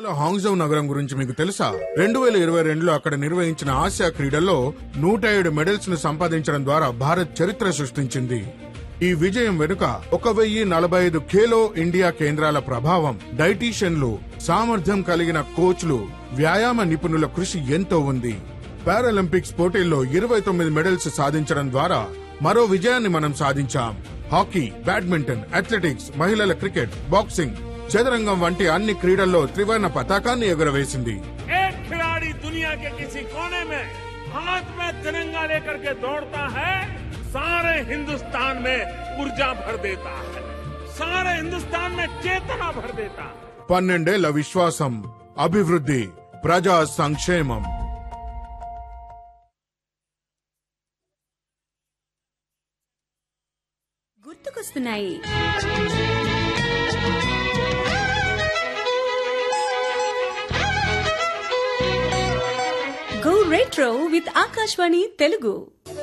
చైనాలో హాంగ్జౌ నగరం గురించి మీకు తెలుసా రెండు వేల ఇరవై రెండులో అక్కడ నిర్వహించిన ఆసియా క్రీడల్లో నూట ఏడు మెడల్స్ ను సంపాదించడం ద్వారా భారత్ చరిత్ర సృష్టించింది ఈ విజయం వెనుక ఒక వెయ్యి నలభై ఐదు ఖేలో ఇండియా కేంద్రాల ప్రభావం డైటీషియన్లు సామర్థ్యం కలిగిన కోచ్లు వ్యాయామ నిపుణుల కృషి ఎంతో ఉంది పారాలింపిక్స్ పోటీల్లో ఇరవై తొమ్మిది మెడల్స్ సాధించడం ద్వారా మరో విజయాన్ని మనం సాధించాం హాకీ బ్యాడ్మింటన్ అథ్లెటిక్స్ మహిళల క్రికెట్ బాక్సింగ్ చదరంగం వంటి అన్ని క్రీడల్లో త్రివర్ణ పతాకాన్ని ఎగురవేసింది एक खिलाड़ी दुनिया के किसी कोने में हाथ में तिरंगा लेकर के दौड़ता है सारे हिंदुस्तान में ऊर्जा भर देता है सारे हिंदुस्तान में चेतना भर देता है పన్నెండేళ్ల విశ్వాసం అభివృద్ధి ప్రజా సంక్షేమం గుర్తుకొస్తున్నాయి go retro with Akashvani Telugu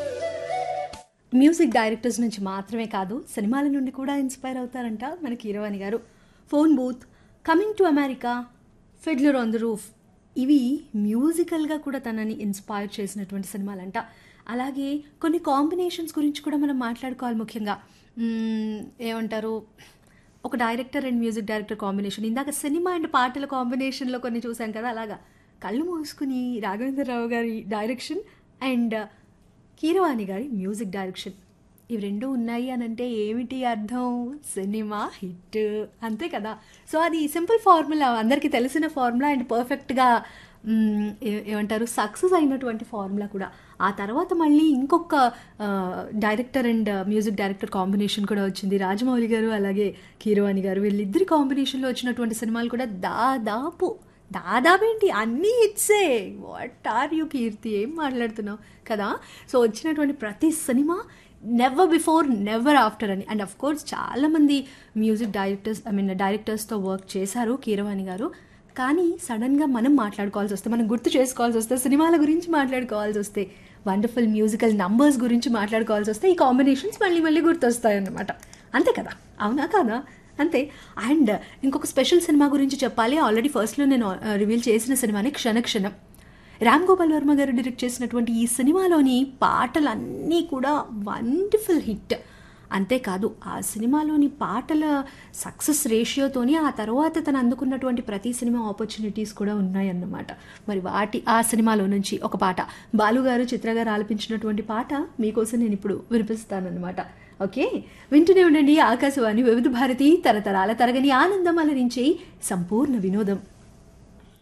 music directors నుంచి మాత్రమే కాదు సినిమాల నుండి కూడా ఇన్స్పైర్ అవుతారంట మన Keeravani garu phone booth coming to America fiddler on the roof ఇవి మ్యూజికల్గా కూడా తనని ఇన్స్పైర్ చేసినటువంటి సినిమాలంట అలాగే కొన్ని కాంబినేషన్స్ గురించి కూడా మనం మాట్లాడుకోవాలి ముఖ్యంగా మ్మ్, ఏమంటారు ఒక director and music director combination ఇందాక సినిమా అండ్ పాటల కాంబినేషన్లో కొన్ని చూసాం కదా అలాగా కళ్ళు మూసుకుని రాఘవేంద్రరావు గారి డైరెక్షన్ అండ్ కీరవాణి గారి మ్యూజిక్ డైరెక్షన్ ఇవి రెండు ఉన్నాయి అని అంటే ఏమిటి అర్థం సినిమా హిట్ అంతే కదా సో అది సింపుల్ ఫార్ములా అందరికీ తెలిసిన ఫార్ములా అండ్ పర్ఫెక్ట్గా మ్, ఏ- ఏమంటారు సక్సెస్ అయినటువంటి ఫార్ములా కూడా ఆ తర్వాత మళ్ళీ ఇంకొక ఆ, director and music director combination కూడా వచ్చింది రాజమౌళి గారు అలాగే కీరవాణి గారు వీళ్ళిద్దరి కాంబినేషన్లో వచ్చినటువంటి సినిమాలు కూడా దాదాపు దాదాపేంటి అన్నీ హిట్సే వాట్ ఆర్ యూ కీర్తి ఏం మాట్లాడుతున్నావు కదా సో వచ్చినటువంటి ప్రతి cinema never before never after అని అండ్ అఫ్ కోర్స్ చాలామంది మ్యూజిక్ డైరెక్టర్స్ ఐ మీన్ డైరెక్టర్స్తో వర్క్ చేశారు కీరవాణి గారు కానీ సడన్గా మనం మాట్లాడుకోవాల్సి వస్తే మనం గుర్తు చేసుకోవాల్సి వస్తే సినిమాల గురించి మాట్లాడుకోవాల్సి వస్తే వండర్ఫుల్ మ్యూజికల్ నంబర్స్ గురించి మాట్లాడుకోవాల్సి వస్తే ఈ కాంబినేషన్స్ మళ్ళీ మళ్ళీ గుర్తొస్తాయి అన్నమాట అంతే కదా అవునా కాదా అంతే అండ్ ఇంకొక స్పెషల్ సినిమా గురించి చెప్పాలి ఆల్రెడీ ఫస్ట్లో నేను రివీల్ చేసిన సినిమాని క్షణక్షణం రామ్ గోపాల్ వర్మ గారు డైరెక్ట్ చేసినటువంటి ఈ సినిమాలోని పాటలన్నీ కూడా వండర్ఫుల్ హిట్ అంతేకాదు ఆ సినిమాలోని పాటల సక్సెస్ రేషియోతోని ఆ తర్వాత తను అందుకున్నటువంటి ప్రతి సినిమా ఆపర్చునిటీస్ కూడా ఉన్నాయన్నమాట మరి వాటి ఆ సినిమాలో నుంచి ఒక పాట బాలుగారు చిత్ర గారు ఆలపించినటువంటి పాట మీకోసం నేను ఇప్పుడు వినిపిస్తానన్నమాట ఓకే వింటూనే ఉండండి ఆకాశవాణి వివిధ భారతి తరతరాల తరగని ఆనందం అలరించే సంపూర్ణ వినోదం